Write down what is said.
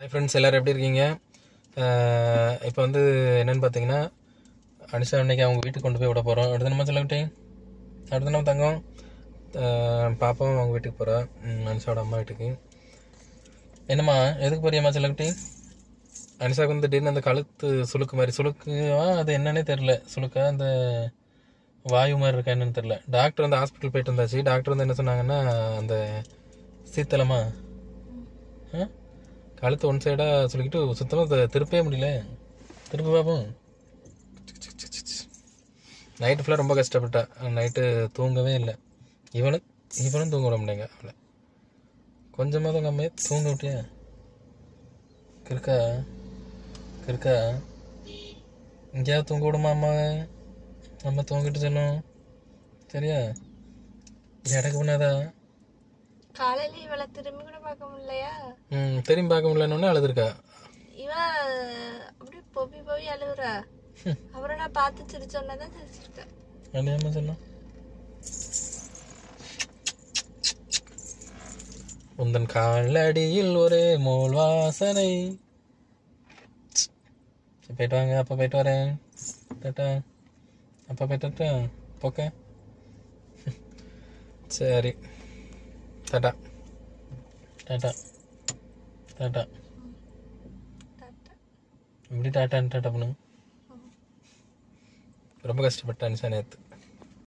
Hi friends எல்லோரும் எப்படி இருக்கீங்க இப்போ வந்து என்னென்னு பார்த்தீங்கன்னா அனிஷா அன்னைக்கு அவங்க வீட்டுக்கு கொண்டு போய் விட போகிறோம் அடுத்த நம்ம சொல்லிவிட்டேன் அடுத்த நம்ம தங்கம் அஹ், பாப்பாவும் அவங்க வீட்டுக்கு போகிறா அனிஷாவோட அம்மா வீட்டுக்கு என்னம்மா எதுக்கு போறியம்மா செல்லக்குட்டி அனிஷாவுக்கு வந்து திடீர்னு அந்த கழுத்து சுளுக்கு மாதிரி சுளுக்குவா அது என்னன்னே தெரில சுளுக்கா அந்த வாயு மாதிரி இருக்கா என்னன்னு தெரில டாக்டர் வந்து ஹாஸ்பிட்டல் போயிட்டு வந்தாச்சு டாக்டர் வந்து என்ன சொன்னாங்கன்னா அந்த சீத்தலமா ஆ கழுத்து ஒன் சைடாக சொல்லிக்கிட்டு சுத்தமாக திருப்பவே முடியல திருப்பி பார்ப்போம் நைட்டு ஃபுல்லாக ரொம்ப கஷ்டப்பட்டா நைட்டு தூங்கவே இல்லை இவனும் இவனும் தூங்க விட முடியங்க அவளை கொஞ்சமாக தான் கம்மியாக தூங்க விட்டியா கிறுக்கா கிறுக்கா எங்கேயாவது தூங்க விடுமா அம்மாவை நம்ம தூங்கிட்டு சொன்னோம் சரியா எனக்கு பண்ணாதா காலையில இவளை திரும்பி கூட பார்க்க முடியலையா ம் திரும்பி பார்க்க முடியலன்னு அழுதுருக்கா இவ அப்படியே பொப்பி போய் அழுகுறா அப்புறம் நான் பார்த்து சிரிச்சோன்னதான் சிரிச்சிருக்கேன் அம்மா சொன்னா உந்தன் காலடியில் ஒரே மோல் வாசனை சரி, போயிட்டு வாங்க அப்பா போயிட்டு வரேன் டாட்டா அப்பா போயிட்டு வரட்டா? ஓகே சரி டாட்டா டாட்டா டாட்டா டாட்டா. இப்படி டாட்டான்னு டாட்டா பண்ணுங்க ரொம்ப கஷ்டப்பட்டேன் நிஷா நேற்று